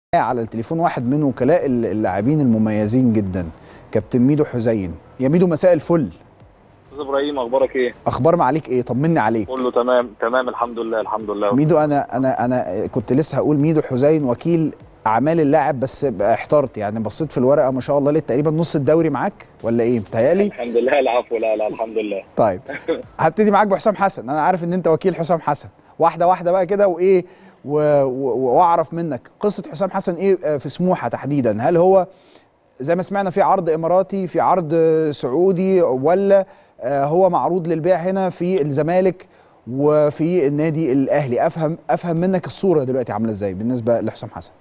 على التليفون واحد من وكلاء اللاعبين المميزين جدا كابتن ميدو حسين يا ميدو مساء الفل استاذ ابراهيم اخبارك ايه؟ اخبار معاليك ايه طمني عليك كله تمام تمام الحمد لله الحمد لله ميدو انا انا انا كنت لسه هقول ميدو حسين وكيل اعمال اللاعب بس احترت يعني بصيت في الورقه ما شاء الله لقيت تقريبا نص الدوري معاك ولا ايه متهيألي الحمد لله العفو لا لا الحمد لله طيب هبتدي معاك بحسام حسن انا عارف ان انت وكيل حسام حسن واحده واحده بقى كده وايه و- و- واعرف منك قصه حسام حسن ايه في سموحه تحديدا هل هو زي ما سمعنا في عرض اماراتي في عرض سعودي ولا آه، هو معروض للبيع هنا في الزمالك وفي النادي الاهلي افهم افهم منك الصوره دلوقتي عامله ازاي بالنسبه لحسام حسن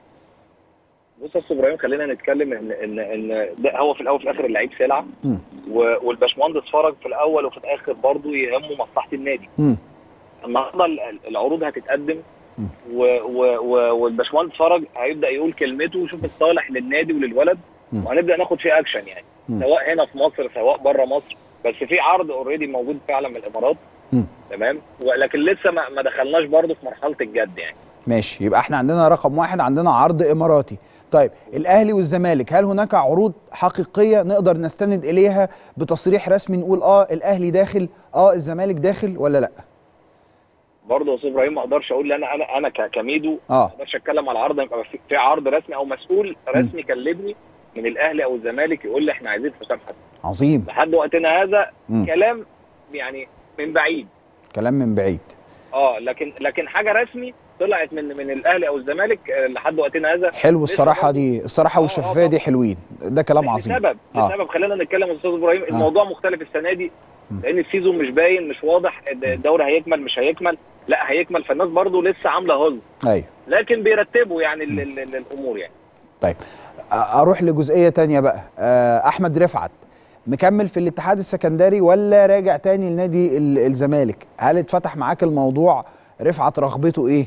بص يا استاذ ابراهيم خلينا نتكلم ان ان ان ده هو في الاول وفي الاخر اللعيب سلعه مم. و- والباشمهندس فرج في الاول وفي الاخر برضه يهمه مصلحه النادي مم. النهارده ال- ال- العروض هتتقدم مم. و- و- و- والباشمهندس فرج هيبدا يقول كلمته ويشوف الصالح للنادي وللولد مم. وهنبدا ناخد فيه اكشن يعني مم. سواء هنا في مصر سواء بره مصر بس في عرض اوريدي موجود فعلا من الامارات مم. تمام ولكن لسه ما ما دخلناش برضه في مرحله الجد يعني ماشي يبقى احنا عندنا رقم واحد عندنا عرض اماراتي طيب الاهلي والزمالك هل هناك عروض حقيقيه نقدر نستند اليها بتصريح رسمي نقول اه الاهلي داخل اه الزمالك داخل ولا لا برضه يا استاذ ابراهيم ما اقدرش اقول انا انا انا ك- كميدو ما اه اقدرش اتكلم على عرض يبقى في- في عرض رسمي او مسؤول رسمي كلمني من الاهلي او الزمالك يقول لي احنا عايزين حسام حسن عظيم لحد وقتنا هذا مم. كلام يعني من بعيد كلام من بعيد اه لكن لكن حاجه رسمي طلعت من من الاهلي او الزمالك آه، لحد وقتنا هذا حلو الصراحه برضه- دي الصراحه آه، والشفافيه آه، دي حلوين ده كلام عظيم لسبب آه. لسبب خلينا نتكلم يا استاذ ابراهيم الموضوع مختلف السنه دي مم. لان السيزون مش باين مش واضح الدوري هيكمل مش هيكمل لا هيكمل فالناس برضه لسه عامله هز ايوه لكن بيرتبوا يعني ال- ال- ال- الامور يعني طيب أ- اروح لجزئيه تانية بقى آه، احمد رفعت مكمل في الاتحاد السكندري ولا راجع تاني لنادي ال- الزمالك هل اتفتح معاك الموضوع رفعت رغبته ايه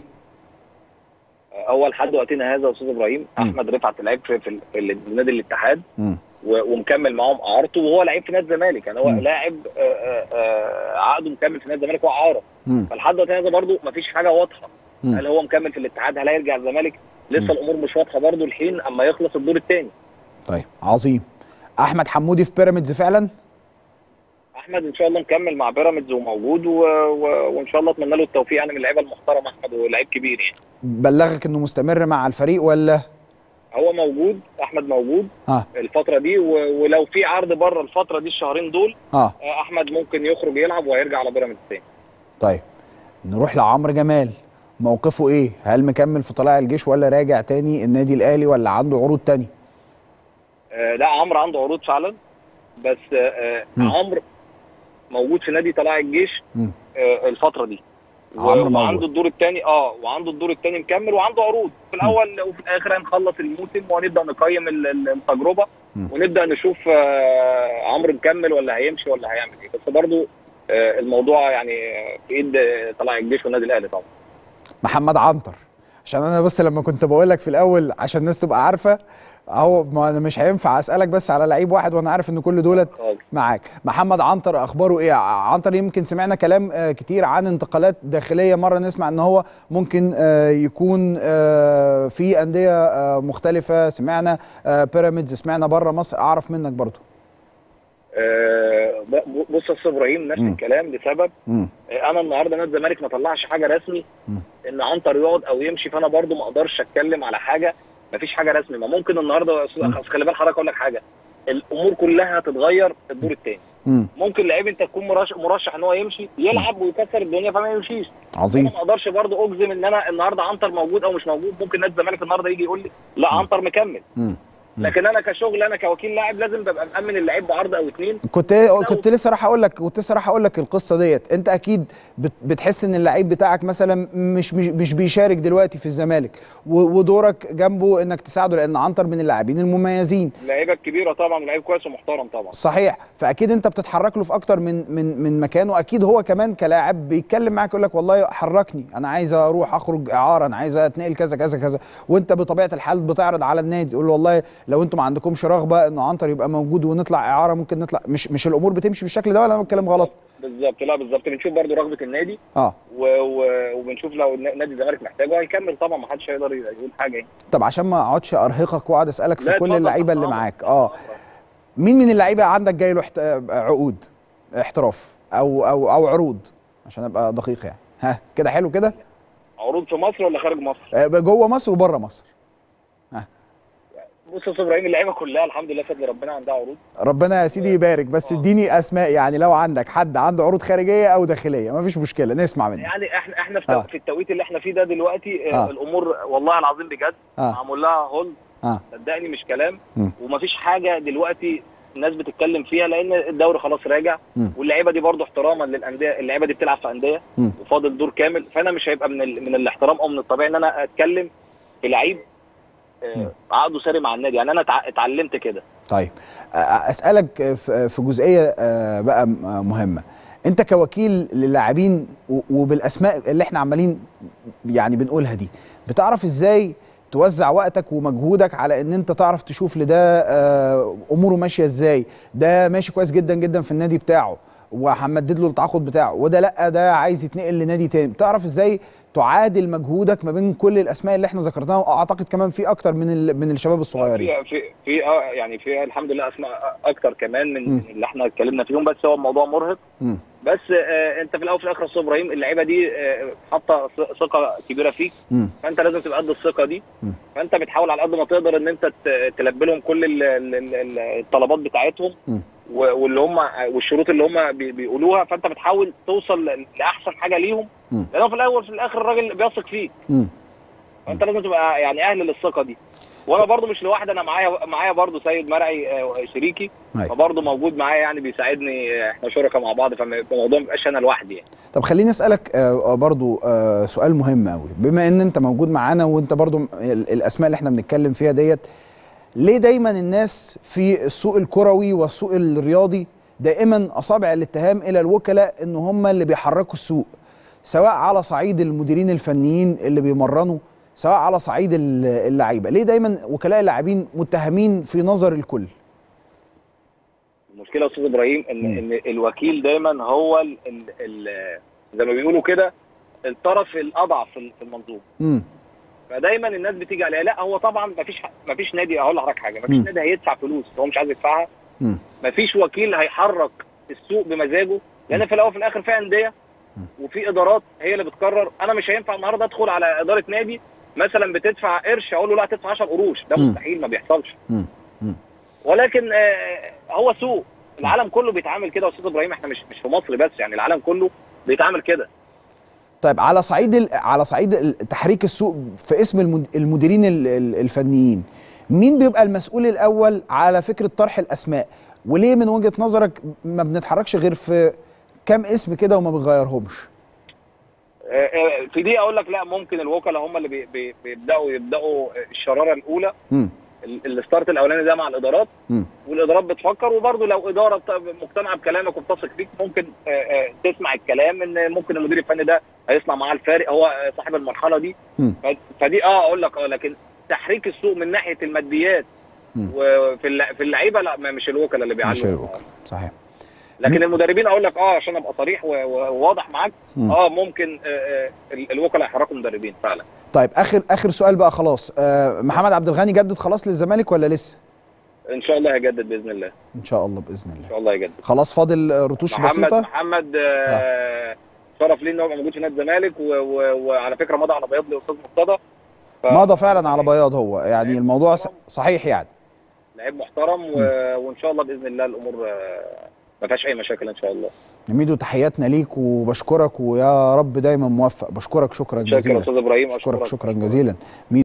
هو لحد وقتنا هذا يا استاذ ابراهيم مم. احمد رفعت لعيب في, في, في نادي الاتحاد مم. و- ومكمل معاهم اعارته وهو لعيب في نادي الزمالك يعني هو مم. لاعب آه، آه، آه، عقده مكمل في نادي الزمالك هو اعاره مم. فلحد وقتنا هذا برضه مفيش حاجه واضحه مم. هل هو مكمل في الاتحاد هل هيرجع الزمالك لسه مم. الامور مش واضحه برضه الحين اما يخلص الدور الثاني طيب عظيم احمد حمودي في بيراميدز فعلا احمد ان شاء الله مكمل مع بيراميدز وموجود و... و... وان شاء الله اتمنى له التوفيق يعني من اللعيبه المحترمه احمد ولعيب كبير يعني بلغك انه مستمر مع الفريق ولا هو موجود احمد موجود اه الفتره دي و... ولو في عرض بره الفتره دي الشهرين دول اه آه، احمد ممكن يخرج يلعب وهيرجع على بيراميدز تاني طيب نروح لعمرو جمال موقفه ايه هل مكمل في طلائع الجيش ولا راجع تاني النادي الاهلي ولا عنده عروض تاني آه، لا عمرو عنده عروض فعلا بس آه، آه، مم. عمرو موجود في نادي طلائع الجيش مم. آه، الفتره دي و- عمرو موجود. وعنده الدور الثاني اه وعنده الدور الثاني مكمل وعنده عروض في الاول وفي الاخر هنخلص الموسم وهنبدا نقيم ال- ال- التجربه مم. ونبدا نشوف آه، عمرو مكمل ولا هيمشي ولا هيعمل ايه بس برضو آه، الموضوع يعني آه، في ايد آه، طلائع الجيش والنادي الاهلي طبعا محمد عنتر عشان انا بس لما كنت بقول لك في الاول عشان الناس تبقى عارفه اهو ما انا مش هينفع اسالك بس على لعيب واحد وانا عارف ان كل دولت خالص. معاك محمد عنتر اخباره ايه عنتر يمكن سمعنا كلام آه، كتير عن انتقالات داخليه مره نسمع ان هو ممكن آه، يكون آه، في انديه آه، مختلفه سمعنا آه، بيراميدز سمعنا بره مصر اعرف منك برضو آه، ب- بص يا استاذ ابراهيم نفس مم. الكلام لسبب مم. آه، انا النهارده نادي الزمالك ما طلعش حاجه رسمي مم. ان عنتر يقعد او يمشي فانا برضو ما اقدرش اتكلم على حاجه ما فيش حاجه رسمي ما ممكن النهارده يا أستاذ- مم. أصل خلي بالك حضرتك اقول لك حاجه الامور كلها هتتغير في الدور الثاني مم. ممكن لعيب انت تكون مرشح, مرشح ان هو يمشي يلعب ويكسر الدنيا فما يمشيش انا عظيم ما اقدرش برضو اجزم ان انا النهارده عنتر موجود او مش موجود ممكن نادي الزمالك النهارده يجي يقول لي لا عنتر مكمل مم. مم. لكن انا كشغل انا كوكيل لاعب لازم ببقى مامن اللعيب بعرض او اتنين كنت كنت لسه راح اقول لك كنت لسه راح اقول لك القصه ديت انت اكيد بت- بتحس ان اللعيب بتاعك مثلا مش مش, مش بيشارك دلوقتي في الزمالك و- ودورك جنبه انك تساعده لان عنتر من اللاعبين المميزين اللعيبه الكبيره طبعا لعيب كويس ومحترم طبعا صحيح فاكيد انت بتتحرك له في اكتر من من من مكان واكيد هو كمان كلاعب بيتكلم معاك يقول لك والله حركني انا عايز اروح اخرج اعاره انا عايز اتنقل كذا كذا كذا وانت بطبيعه الحال بتعرض على النادي تقول له والله لو انتم ما عندكمش رغبه انه عنتر يبقى موجود ونطلع اعاره ممكن نطلع مش مش الامور بتمشي بالشكل ده ولا انا بتكلم غلط بالظبط لا بالظبط بنشوف برضو رغبه النادي اه و... و... وبنشوف لو ن- نادي الزمالك محتاجه هيكمل طبعا ما حدش هيقدر يقول حاجه يعني طب عشان ما اقعدش ارهقك واقعد اسالك في لا، كل اتفضل، اللعيبه اللي تحت معاك أمرك. اه مين من اللعيبه عندك جاي له احت... عقود احتراف او او او عروض عشان ابقى دقيق يعني ها كده حلو كده عروض في مصر ولا خارج مصر؟ آه، جوه مصر وبره مصر بص يا استاذ ابراهيم اللعيبه كلها الحمد لله فضل ربنا عندها عروض ربنا يا سيدي يبارك بس آه. اديني اسماء يعني لو عندك حد عنده عروض خارجيه او داخليه مفيش مشكله نسمع منك يعني احنا احنا في, آه. في التوقيت اللي احنا فيه ده دلوقتي آه. آه. الامور والله العظيم بجد اه معمول لها هولد اه صدقني مش كلام مم. ومفيش حاجه دلوقتي الناس بتتكلم فيها لان الدوري خلاص راجع مم. واللعيبه دي برضه احتراما للانديه اللعيبه دي بتلعب في انديه مم. وفاضل دور كامل فانا مش هيبقى من ال... من الاحترام او من الطبيعي ان انا اتكلم في لعيب مم. آه، عقده ساري مع النادي يعني انا اتع- اتعلمت كده طيب آه، اسالك في في جزئيه آه، بقى م- آه، مهمه انت كوكيل للاعبين و- وبالاسماء اللي احنا عمالين يعني بنقولها دي بتعرف ازاي توزع وقتك ومجهودك على ان انت تعرف تشوف لده آه، اموره ماشيه ازاي ده ماشي كويس جدا جدا في النادي بتاعه وهنمدد له التعاقد بتاعه وده لا ده عايز يتنقل لنادي تاني بتعرف ازاي تعادل مجهودك ما بين كل الاسماء اللي احنا ذكرناها واعتقد كمان في اكتر من ال- من الشباب الصغيرين في في في اه يعني في الحمد لله اسماء اكتر كمان من مم. من اللي احنا اتكلمنا فيهم بس هو الموضوع مرهق مم. بس آه انت في الاول وفي الاخر يا استاذ ابراهيم اللعيبه دي آه حاطه ث- ثقه كبيره فيك مم. فانت لازم تبقى قد الثقه دي مم. فانت بتحاول على قد ما تقدر ان انت ت- تلبي لهم كل ال- ال- ال- ال- الطلبات بتاعتهم مم. و- واللي هم والشروط اللي هم بي- بيقولوها فانت بتحاول توصل ل- لاحسن حاجه ليهم مم. لانه في الاول وفي الاخر الراجل بيثق فيك مم. فانت لازم تبقى يعني اهل للثقه دي وانا برضو مش لوحدي انا معايا معايا برضو سيد مرعي آه، شريكي أيوة. فبرضو موجود معايا يعني بيساعدني آه، احنا شركاء مع بعض فالموضوع ما بيبقاش انا لوحدي يعني طب خليني اسالك آه، برضو آه، سؤال مهم قوي بما ان انت موجود معانا وانت برضو م- ال- الاسماء اللي احنا بنتكلم فيها ديت ليه دايما الناس في السوق الكروي والسوق الرياضي دائما اصابع الاتهام الى الوكلاء ان هم اللي بيحركوا السوق سواء على صعيد المديرين الفنيين اللي بيمرنوا سواء على صعيد ال- اللعيبه ليه دايما وكلاء اللاعبين متهمين في نظر الكل المشكله يا استاذ ابراهيم ان مم. ان الوكيل دايما هو ال ال ال زي ما بيقولوا كده الطرف الاضعف في في المنظومه امم فدايما الناس بتيجي عليها لا هو طبعا ما فيش ما فيش نادي اقول لحضرتك حاجه ما فيش مم. نادي هيدفع فلوس هو مش عايز يدفعها امم ما فيش وكيل هيحرك السوق بمزاجه لان في الاول وفي الاخر في انديه وفي ادارات هي اللي بتقرر انا مش هينفع النهارده ادخل على اداره نادي مثلا بتدفع قرش اقول له لا تدفع 10 قروش ده مم. مستحيل ما بيحصلش امم امم ولكن آه، هو سوق العالم كله بيتعامل كده يا استاذ ابراهيم احنا مش مش في مصر بس يعني العالم كله بيتعامل كده طيب على صعيد ال- على صعيد ال- تحريك السوق في اسم المد- المديرين ال- ال- الفنيين مين بيبقى المسؤول الاول على فكره طرح الاسماء وليه من وجهه نظرك ما بنتحركش غير في كام اسم كده وما بنغيرهمش آه، آه، في دي اقول لك لا ممكن الوكلاء هم اللي بي- بي- بيبداوا يبداوا الشراره الاولى امم ال- الستارت الاولاني ده مع الادارات امم والادارات بتفكر وبرضه لو اداره بت- مقتنعه بكلامك وبتثق فيك ممكن آه، آه، تسمع الكلام ان ممكن المدير الفني ده هيصنع معاه الفارق هو آه، صاحب المرحله دي مم. ف- فدي اه اقول لك اه لكن تحريك السوق من ناحيه الماديات مم. وفي الل- في اللعيبه لا ما- مش الوكلاء اللي مش بيعلوا الوكلاء صحيح لكن مين- المدربين اقول لك اه عشان ابقى صريح و- و- وواضح معاك مم. اه ممكن آه، آه، ال- الوكلاء يحركوا مدربين فعلا طيب اخر اخر سؤال بقى خلاص آه محمد عبد الغني جدد خلاص للزمالك ولا لسه ان شاء الله هيجدد باذن الله ان شاء الله باذن ان الله شاء الله هيجدد خلاص فاضل آه، رتوش محمد بسيطه محمد آه، شرف ليه ان هو يبقى موجود في نادي الزمالك و- و- وعلى فكره مضى على بياض لاستاذ مرتضى ف- مضى فعلا على بياض هو يعني الموضوع س- صحيح يعني لعيب محترم و... وان شاء الله باذن الله الامور آه، ما فيهاش اي مشاكل ان شاء الله ميدو تحياتنا ليك وبشكرك ويا رب دايما موفق بشكرك شكرا شكرا جزيلا استاذ ابراهيم بشكرك أشكرك. شكرا جزيلا